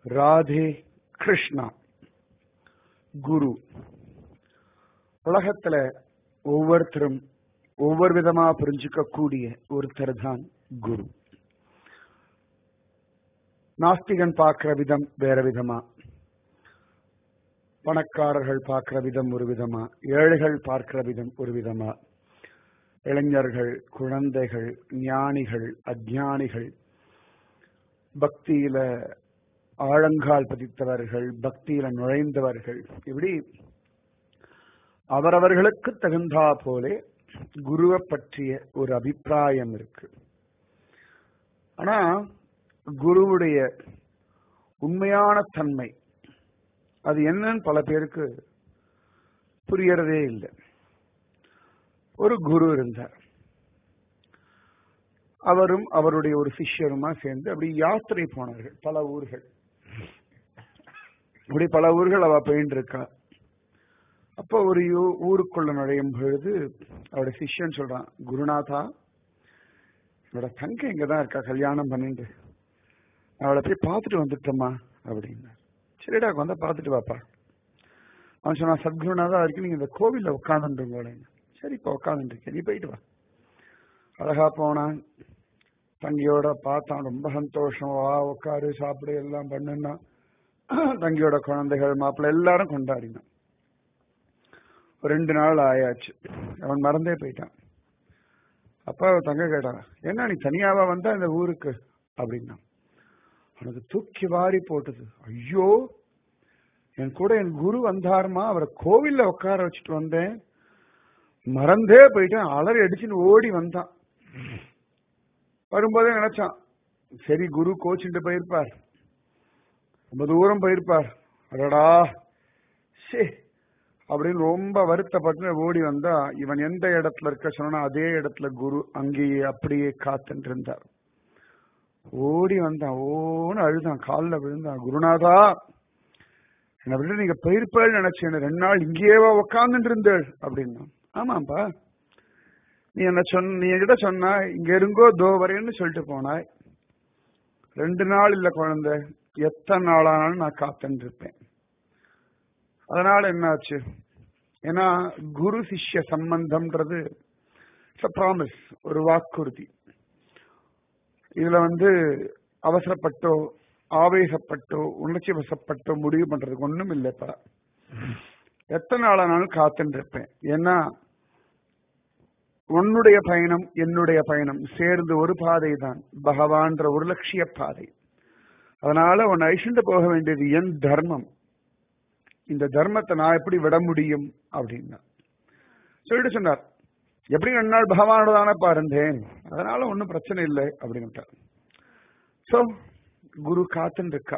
ராதே கிருஷ்ணா குரு உலகத்துல ஒவ்வொருத்தரும் ஒவ்வொரு விதமா புரிஞ்சுக்க கூடிய ஒருத்தர் தான் குரு நாஸ்திகன் பார்க்கிற விதம் வேற விதமா பணக்காரர்கள் பார்க்கிற விதம் ஒரு விதமா ஏழைகள் பார்க்கிற விதம் ஒரு விதமா இளைஞர்கள் குழந்தைகள் ஞானிகள் அஜானிகள் பக்தியில ஆழங்கால் பதித்தவர்கள் பக்தியில நுழைந்தவர்கள் இப்படி அவரவர்களுக்கு தகுந்தா போலே குருவை பற்றிய ஒரு அபிப்பிராயம் இருக்கு ஆனா குருவுடைய உண்மையான தன்மை அது என்னன்னு பல பேருக்கு புரியறதே இல்லை ஒரு குரு இருந்தார் அவரும் அவருடைய ஒரு சிஷ்யருமா சேர்ந்து அப்படி யாத்திரை போனார்கள் பல ஊர்கள் அப்படி பல ஊர்கள் அவ போயிட்டு இருக்கா அப்போ ஒரு ஊருக்குள்ள நுழையும் பொழுது அவருடைய சிஷ்யன் சொல்றான் குருநாதா என்னோட தங்கை இங்கதான் இருக்கா கல்யாணம் பண்ணிட்டு அவளை போய் பார்த்துட்டு வந்துட்டோமா அப்படின்னா சரிடா வந்தா பார்த்துட்டு வாப்பா அவன் சொன்னான் சத்குருநாதா இருக்கு நீங்க இந்த கோவில்ல உட்காந்துருங்க சரி இப்போ உட்காந்துருக்கேன் நீ போயிட்டு வா அழகா போனான் தங்கியோட பார்த்தான் ரொம்ப சந்தோஷம் வா உட்காரு சாப்பிடு எல்லாம் பண்ணுன்னா தங்கியோட குழந்தைகள் மாப்பிள்ளை எல்லாரும் கொண்டாடினான் ரெண்டு நாள் ஆயாச்சு அவன் மறந்தே போயிட்டான் அப்பா தங்க கேட்டான் என்ன நீ தனியாவா வந்தா இந்த ஊருக்கு அப்படின்னா அவனுக்கு தூக்கி வாரி போட்டது ஐயோ என் கூட என் குரு வந்தாருமா அவரை கோவில்ல உட்கார வச்சுட்டு வந்தேன் மறந்தே போயிட்டேன் அலறி அடிச்சுன்னு ஓடி வந்தான் வரும்போதே நினைச்சான் சரி குரு கோச்சிட்டு போயிருப்பார் ரொம்ப தூரம் போயிருப்பார் அடடா சே அப்படின்னு ரொம்ப வருத்தப்பட்டு ஓடி வந்தா இவன் எந்த இடத்துல இருக்க சொன்னா அதே இடத்துல குரு அங்கேயே அப்படியே காத்துட்டு இருந்தார் ஓடி வந்தான் ஓன்னு அழுதான் காலில் விழுந்தான் குருநாதா என்னை விட்டு நீங்க போயிருப்பேன்னு நினைச்சேன் ரெண்டு நாள் இங்கேயேவா உக்காந்துட்டு இருந்தேள் அப்படின்னா ஆமாப்பா நீ என்ன சொன்ன நீ என்கிட்ட சொன்ன இங்க இருங்கோ தோ வரேன்னு சொல்லிட்டு போனாய் ரெண்டு நாள் இல்ல குழந்தை எத்தனை நாளானாலும் நான் காத்துட்டு இருப்பேன் அதனால என்னாச்சு ஏன்னா குரு சிஷ்ய சம்பந்தம்ன்றது ப்ராமிஸ் ஒரு வாக்குறுதி இதுல வந்து அவசரப்பட்டோ ஆவேசப்பட்டோ உணர்ச்சி வசப்பட்டோ முடிவு பண்றதுக்கு ஒண்ணும் இல்லைப்பா எத்தனை நாளானாலும் காத்துட்டு இருப்பேன் ஏன்னா உன்னுடைய பயணம் என்னுடைய பயணம் சேர்ந்து ஒரு பாதை தான் பகவான்ற ஒரு லட்சிய பாதை அதனால உன்னை அழிச்சுட்டு போக வேண்டியது என் தர்மம் இந்த தர்மத்தை நான் எப்படி விட முடியும் அப்படின்னா சொல்லிட்டு சொன்னார் எப்படி ரெண்டு நாள் பகவானோட தானப்பா இருந்தேன் அதனால ஒன்றும் பிரச்சனை இல்லை அப்படின்ட்டார் சோ குரு காத்துன்னு இருக்கா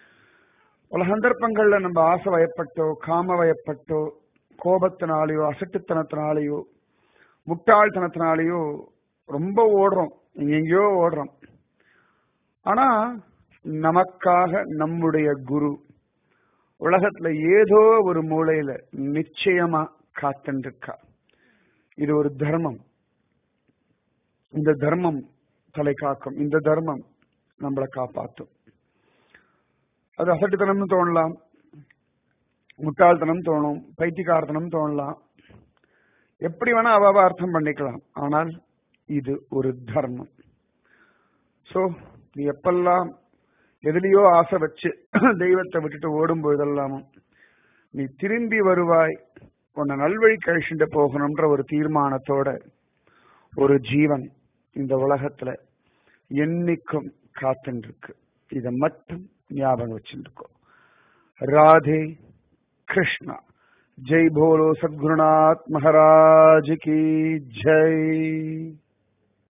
பல சந்தர்ப்பங்கள்ல நம்ம ஆசை வயப்பட்டோ காம வயப்பட்டோ கோபத்தினாலேயோ அசட்டுத்தனத்தினாலேயோ முட்டாள்தனத்தினாலேயோ ரொம்ப ஓடுறோம் எங்கெங்கயோ ஓடுறோம் ஆனா நமக்காக நம்முடைய குரு உலகத்துல ஏதோ ஒரு மூலையில நிச்சயமா காத்துருக்கா இது ஒரு தர்மம் இந்த தர்மம் தலை காக்கும் இந்த தர்மம் நம்மளை காப்பாற்றும் அது அசட்டுத்தனம்னு தோணலாம் முட்டாள்தனம் தோணும் பைத்தியக்காரத்தனம் தோணலாம் எப்படி வேணா அவ அர்த்தம் பண்ணிக்கலாம் ஆனால் இது ஒரு தர்மம் சோ நீ எப்பெல்லாம் எதுலயோ ஆசை வச்சு தெய்வத்தை விட்டுட்டு ஓடும் பொழுதெல்லாமும் நீ திரும்பி வருவாய் உன்னை நல்வழி கழிச்சுட்டு போகணும்ன்ற ஒரு தீர்மானத்தோட ஒரு ஜீவன் இந்த உலகத்துல என்னைக்கும் காத்துருக்கு இதை மட்டும் ஞாபகம் வச்சுருக்கோம் ராதே கிருஷ்ணா जय भोलो सद्गुरुनाथ महाराज की जय